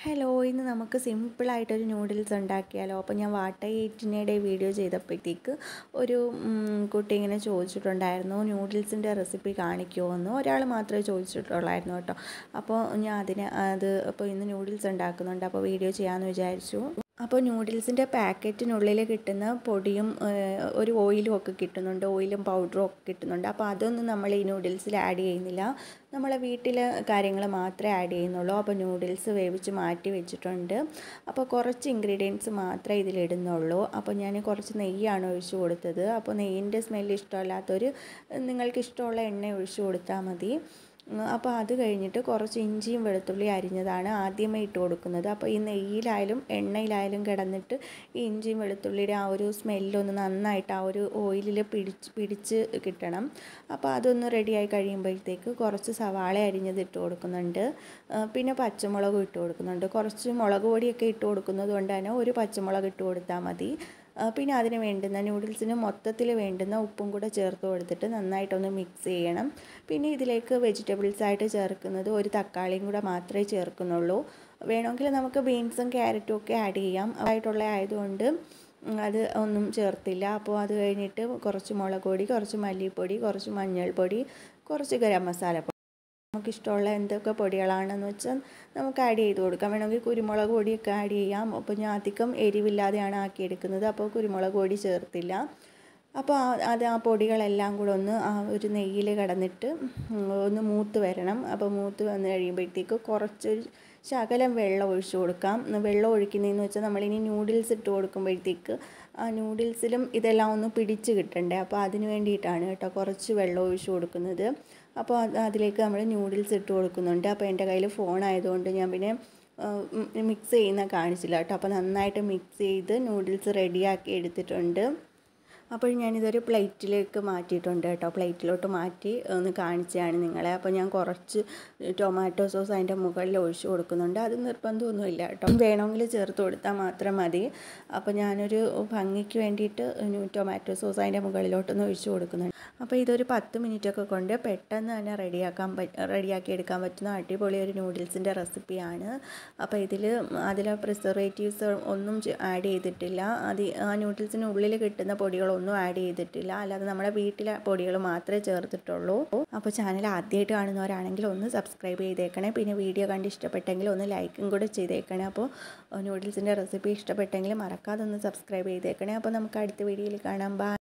hello ഇന്ന് നമുക്ക് സിമ്പിളായിട്ടൊരു noodles ഉണ്ടാക്കിയാലോ അപ്പോൾ ഞാൻ വാട്ട എയ്റ്റിനയുടെ വീഡിയോ ചെയ്തപ്പോഴത്തേക്ക് ഒരു ഉം, കുട്ടി ഇങ്ങനെ ചോദിച്ചിട്ടുണ്ടായിരുന്നു നൂഡിൽസിൻ്റെ റെസിപ്പി കാണിക്കുമോ എന്ന് ഒരാൾ മാത്രമേ ചോദിച്ചിട്ടുള്ളായിരുന്നു കേട്ടോ അപ്പോൾ ഞാൻ അതിന് അത് അപ്പോൾ ഇന്ന് നൂഡിൽസ് ഉണ്ടാക്കുന്നുണ്ട് അപ്പോൾ വീഡിയോ ചെയ്യാമെന്ന് വിചാരിച്ചു അപ്പോൾ നൂഡിൽസിൻ്റെ പാക്കറ്റിനുള്ളിൽ കിട്ടുന്ന പൊടിയും ഏഹ്, ഒരു ഓയിലും ഒക്കെ കിട്ടുന്നുണ്ട് ഓയിലും പൗഡറും ഒക്കെ കിട്ടുന്നുണ്ട് അപ്പോൾ അതൊന്നും നമ്മൾ ഈ നൂഡിൽസിൽ ആഡ് ചെയ്യുന്നില്ല നമ്മളെ വീട്ടിലെ കാര്യങ്ങൾ മാത്രമേ ആഡ് ചെയ്യുന്നുള്ളൂ അപ്പോൾ നൂഡിൽസ് വേവിച്ച് മാറ്റി വെച്ചിട്ടുണ്ട് അപ്പോൾ കുറച്ച് ഇൻഗ്രീഡിയൻസ് മാത്രമേ ഇതിലിടുന്നുള്ളൂ അപ്പോൾ ഞാൻ കുറച്ച് നെയ്യാണ് ഒഴിച്ചു കൊടുത്തത് അപ്പോൾ നെയ്യിൻ്റെ സ്മെല്ല് ഇഷ്ടമല്ലാത്തൊരു നിങ്ങൾക്ക് ഇഷ്ടമുള്ള എണ്ണ ഒഴിച്ചു കൊടുത്താൽ മതി ഉം, അപ്പോൾ അത് കഴിഞ്ഞിട്ട് കുറച്ച് ഇഞ്ചിയും വെളുത്തുള്ളി അരിഞ്ഞതാണ് ആദ്യമേ ഇട്ട് കൊടുക്കുന്നത് അപ്പോൾ ഈ നെയ്യിലായാലും എണ്ണയിലായാലും കിടന്നിട്ട് ഈ ഇഞ്ചിയും വെളുത്തുള്ളിയുടെ ആ ഒരു സ്മെല്ലൊന്ന് നന്നായിട്ട് ആ ഒരു ഓയിലിൽ പിടിച്ച് പിടിച്ച് കിട്ടണം അപ്പോൾ അതൊന്ന് റെഡിയായി കഴിയുമ്പോഴത്തേക്ക് കുറച്ച് സവാള അരിഞ്ഞത് ഇട്ട് കൊടുക്കുന്നുണ്ട് ആ, പിന്നെ പച്ചമുളകും ഇട്ട് കൊടുക്കുന്നുണ്ട് കുറച്ച് മുളക് പൊടിയൊക്കെ ഇട്ട് കൊടുക്കുന്നത് കൊണ്ട് തന്നെ ഒരു പച്ചമുളക് ഇട്ട് കൊടുത്താൽ മതി ആ, പിന്നെ അതിന് വേണ്ടുന്ന നൂഡിൽസിന് മൊത്തത്തിൽ വേണ്ടുന്ന ഉപ്പും കൂടെ ചേർത്ത് കൊടുത്തിട്ട് നന്നായിട്ടൊന്ന് മിക്സ് ചെയ്യണം പിന്നെ ഇതിലേക്ക് വെജിറ്റബിൾസ് ആയിട്ട് ചേർക്കുന്നത് ഒരു തക്കാളിയും കൂടെ മാത്രമേ ചേർക്കുന്നുള്ളൂ വേണമെങ്കിൽ നമുക്ക് ബീൻസും ക്യാരറ്റും ഒക്കെ ആഡ് ചെയ്യാം ആയിട്ടുള്ള ആയതുകൊണ്ട് ഉം, അത് ഒന്നും ചേർത്തില്ല അപ്പോൾ അത് കഴിഞ്ഞിട്ട് കുറച്ച് മുളക് പൊടി കുറച്ച് മല്ലിപ്പൊടി കുറച്ച് മഞ്ഞൾപ്പൊടി കുറച്ച് ഗരം മസാല നമുക്കിഷ്ടമുള്ള എന്തൊക്കെ പൊടികളാണെന്ന് വെച്ചാൽ നമുക്ക് ആഡ് ചെയ്ത് കൊടുക്കാം വേണമെങ്കിൽ കുരുമുളക് പൊടിയൊക്കെ ആഡ് ചെയ്യാം അപ്പോൾ ഞാൻ അധികം എരിവില്ലാതെയാണ് ആക്കിയെടുക്കുന്നത് അപ്പോൾ കുരുമുളക് പൊടി ചേർത്തില്ല അപ്പോൾ ആ- അത് ആ പൊടികളെല്ലാം കൂടെ ഒന്ന് ആ ഒരു നെയ്യിൽ കിടന്നിട്ട് ഒന്ന് മൂത്ത് വരണം അപ്പോൾ മൂത്ത് വന്ന് കഴിയുമ്പോഴത്തേക്ക് കുറച്ചൊരു ശകലം വെള്ളം ഒഴിച്ചു കൊടുക്കാം വെള്ളം ഒഴിക്കുന്നതെന്ന് വെച്ചാൽ നമ്മളിനി നൂഡിൽസ് ഇട്ട് കൊടുക്കുമ്പോഴത്തേക്ക് ആ നൂഡിൽസിലും ഇതെല്ലാം ഒന്ന് പിടിച്ച് കിട്ടണ്ടേ അപ്പോൾ അതിന് വേണ്ടിയിട്ടാണ് കേട്ടോ കുറച്ച് വെള്ളം ഒഴിച്ചു കൊടുക്കുന്നത് അപ്പോൾ അത് അതിലേക്ക് നമ്മൾ നൂഡിൽസ് ഇട്ട് കൊടുക്കുന്നുണ്ട് അപ്പോൾ എൻ്റെ കയ്യിൽ ഫോൺ ആയതുകൊണ്ട് ഞാൻ പിന്നെ മിക്സ് ചെയ്യുന്ന കാണിച്ചില്ല കേട്ടോ അപ്പോൾ നന്നായിട്ട് മിക്സ് ചെയ്ത് നൂഡിൽസ് റെഡിയാക്കി എടുത്തിട്ടുണ്ട് അപ്പോൾ ഞാനിതൊരു പ്ലേറ്റിലേക്ക് മാറ്റിയിട്ടുണ്ട് കേട്ടോ പ്ലേറ്റിലോട്ട് മാറ്റി ഒന്ന് കാണിച്ചതാണ് നിങ്ങളെ അപ്പോൾ ഞാൻ കുറച്ച് ടൊമാറ്റോ സോസ് അതിൻ്റെ മുകളിൽ ഒഴിച്ചു കൊടുക്കുന്നുണ്ട് അത് നിർബന്ധമൊന്നുമില്ല കേട്ടോ വേണമെങ്കിൽ ചേർത്ത് കൊടുത്താൽ മാത്രം മതി അപ്പോൾ ഞാനൊരു ഭംഗിക്ക് വേണ്ടിയിട്ട് ഒരു ടൊമാറ്റോ സോസ് അതിൻ്റെ മുകളിലോട്ടൊന്ന് ഒഴിച്ചു കൊടുക്കുന്നുണ്ട് അപ്പോൾ ഇതൊരു പത്ത് മിനിറ്റൊക്കെ കൊണ്ട് പെട്ടെന്ന് തന്നെ റെഡിയാക്കാൻ പറ്റ റെഡിയാക്കി എടുക്കാൻ പറ്റുന്ന അടിപൊളി ഒരു നൂഡിൽസിൻ്റെ റെസിപ്പിയാണ് അപ്പോൾ ഇതിൽ അതിൽ പ്രിസർവേറ്റീവ്സ് ഒന്നും ആഡ് ചെയ്തിട്ടില്ല അത് ആ നൂഡിൽസിന് ഉള്ളിൽ കിട്ടുന്ന പൊടികളൊന്നും ആഡ് ചെയ്തിട്ടില്ല അല്ലാതെ നമ്മുടെ വീട്ടിലെ പൊടികൾ മാത്രമേ ചേർത്തിട്ടുള്ളൂ അപ്പോൾ ചാനൽ ആദ്യമായിട്ട് കാണുന്നവരാണെങ്കിൽ ഒന്ന് സബ്സ്ക്രൈബ് ചെയ്തേക്കണേ പിന്നെ വീഡിയോ കണ്ട് ഇഷ്ടപ്പെട്ടെങ്കിൽ ഒന്ന് ലൈക്കും കൂടെ ചെയ്തേക്കണേ അപ്പോൾ നൂഡിൽസിൻ്റെ റെസിപ്പി ഇഷ്ടപ്പെട്ടെങ്കിൽ മറക്കാതെ ഒന്ന് സബ്സ്ക്രൈബ് ചെയ്തേക്കണേ അപ്പോൾ നമുക്ക് അടുത്ത വീഡിയോയിൽ കാണാം ബൈ